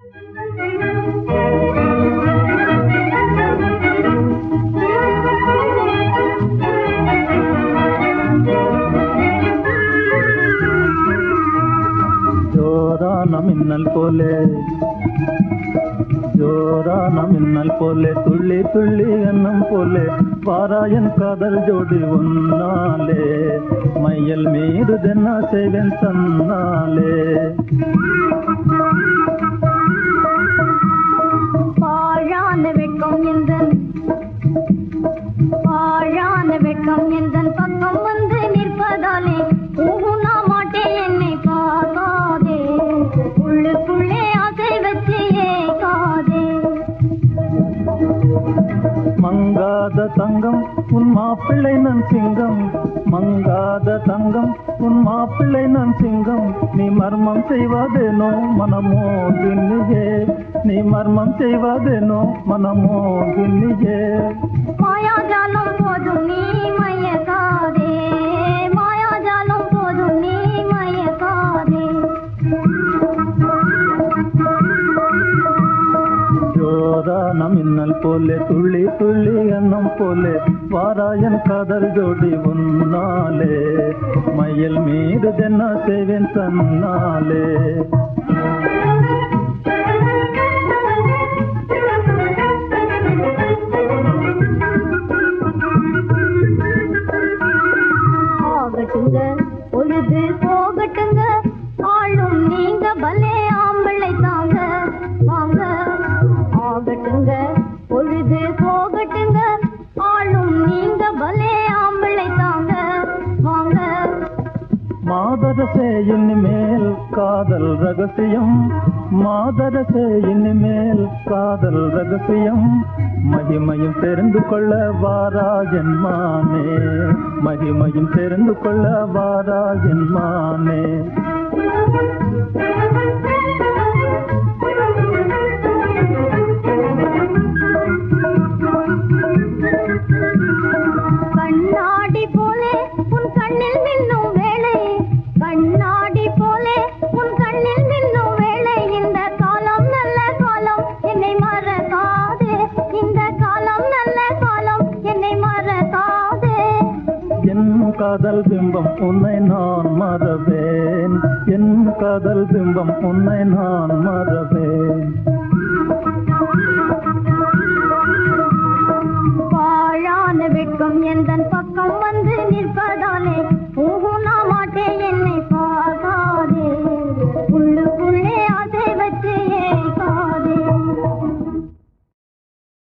ஜோரான மின்னல் போலே ஜோரான மின்னல் போலே துள்ளி துள்ளி எண்ணம் போலே வாராயன் காதல் ஜோடி உன்னாலே மையல் மீறுதென்ன செய்வேன் தன்னாலே பாழான வெட்கம் எந்தன் பாழான வெட்கம் எந்தன் பக்கம் வந்து நிற்பதாலே ஊனா மாட்டேன் என்னை பார்க்காதே உள்ளுக்குள்ளே ஆசை வச்சு ஏகாதே மங்காத தங்கம் உன் மாப்பிள்ளை நான் சிங்கம் மங்காத தங்கம் உன் மாப்பிள்ளை நான் சிங்கம் நீ மர்மம் செய்வதேனோ மனமோ தின்னியே நீ மர்மம் செய்வதேனோ மனமோ தின்னியே மாயாஜாலம் போதும் நீ மயக்காதே மாயாஜாலம் போதும் நீ மயக்காதே ஜோரான மின்னல் போலே துள்ளி துள்ளி எண்ணம் போலே வாராயன் காதல் ஜோடி உன்னாலே மயில் மீது தென்ன செய்வேன் தன்னாலே ஆகட்டுங்க பொழுது போகட்டுங்க ஆளும் நீங்க பலே ஆம்பளை தாங்க வாங்க ஆகட்டுங்க பொழுது போகட்டுங்க ஆளும் நீங்க பலே ஆம்பளை தாங்க வாங்க மாதரசே இனிமேல் காதல் ரகசியம் மாதரசே இனிமேல் காதல் ரகசியம் மகிமையும் தெரிந்து கொள்ள வாரா ஜென்மானே மகிமையும் தெரிந்து கொள்ள வாரா ஜென்மானே கண்ணாடி போலே உன் கண்ணில் மின்னும் வேளை கண்ணாடி போலே உன் கண்ணில் மின்னும் வேளை இந்த காலம் நல்ல காலம் என்னை மறக்காதே இந்த காலம் நல்ல காலம் என்னை மறக்காதே என் காதல் பிம்பம் உன்னை நான் மறவேன் என் காதல் பிம்பம் உன்னை நான் மறவேன்